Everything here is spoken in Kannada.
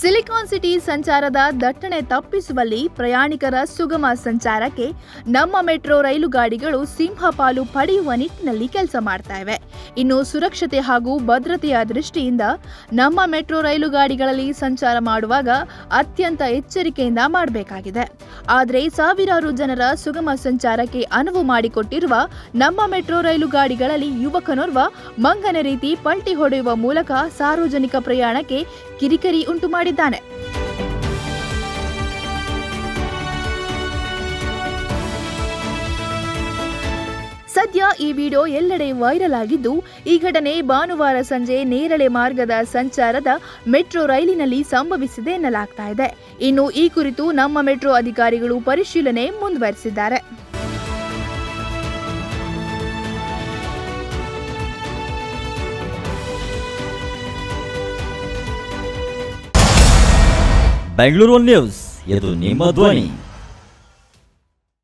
ಸಿಲಿಕಾನ್ ಸಿಟಿ ಸಂಚಾರದ ದಟ್ಟಣೆ ತಪ್ಪಿಸುವಲ್ಲಿ ಪ್ರಯಾಣಿಕರ ಸುಗಮ ಸಂಚಾರಕ್ಕೆ ನಮ್ಮ ಮೆಟ್ರೋ ರೈಲು ಗಾಡಿಗಳು ಸಿಂಹಪಾಲು ಪಡೆಯುವ ನಿಟ್ಟಿನಲ್ಲಿ ಕೆಲಸ ಮಾಡ್ತಾ ಇವೆ ಇನ್ನು ಸುರಕ್ಷತೆ ಹಾಗೂ ಭದ್ರತೆಯ ದೃಷ್ಟಿಯಿಂದ ನಮ್ಮ ಮೆಟ್ರೋ ರೈಲು ಗಾಡಿಗಳಲ್ಲಿ ಸಂಚಾರ ಮಾಡುವಾಗ ಅತ್ಯಂತ ಎಚ್ಚರಿಕೆಯಿಂದ ಮಾಡಬೇಕಾಗಿದೆ ಆದರೆ ಸಾವಿರಾರು ಜನರ ಸುಗಮ ಸಂಚಾರಕ್ಕೆ ಅನುವು ಮಾಡಿಕೊಟ್ಟಿರುವ ನಮ್ಮ ಮೆಟ್ರೋ ರೈಲು ಗಾಡಿಗಳಲ್ಲಿ ಯುವಕನೋರ್ವ ಮಂಗನ ರೀತಿ ಪಲ್ಟಿ ಹೊಡೆಯುವ ಮೂಲಕ ಸಾರ್ವಜನಿಕ ಪ್ರಯಾಣಕ್ಕೆ ಕಿರಿಕಿರಿ ಉಂಟು ಮಾಡಿದ್ದಾನೆ ಸದ್ಯ ಈ ವಿಡಿಯೋ ಎಲ್ಲೆಡೆ ವೈರಲ್ ಆಗಿದ್ದು ಈ ಘಟನೆ ಭಾನುವಾರ ಸಂಜೆ ನೇರಳೆ ಮಾರ್ಗದ ಸಂಚಾರದ ಮೆಟ್ರೋ ರೈಲಿನಲ್ಲಿ ಸಂಭವಿಸಿದೆ ಎನ್ನಲಾಗ್ತಾ ಇದೆ ಇನ್ನು ಈ ಕುರಿತು ನಮ್ಮ ಮೆಟ್ರೋ ಅಧಿಕಾರಿಗಳು ಪರಿಶೀಲನೆ ಮುಂದುವರೆಸಿದ್ದಾರೆ ಬೆಂಗಳೂರು ನ್ಯೂಸ್ ಇದು ನಿಮ್ಮ ಧ್ವನಿ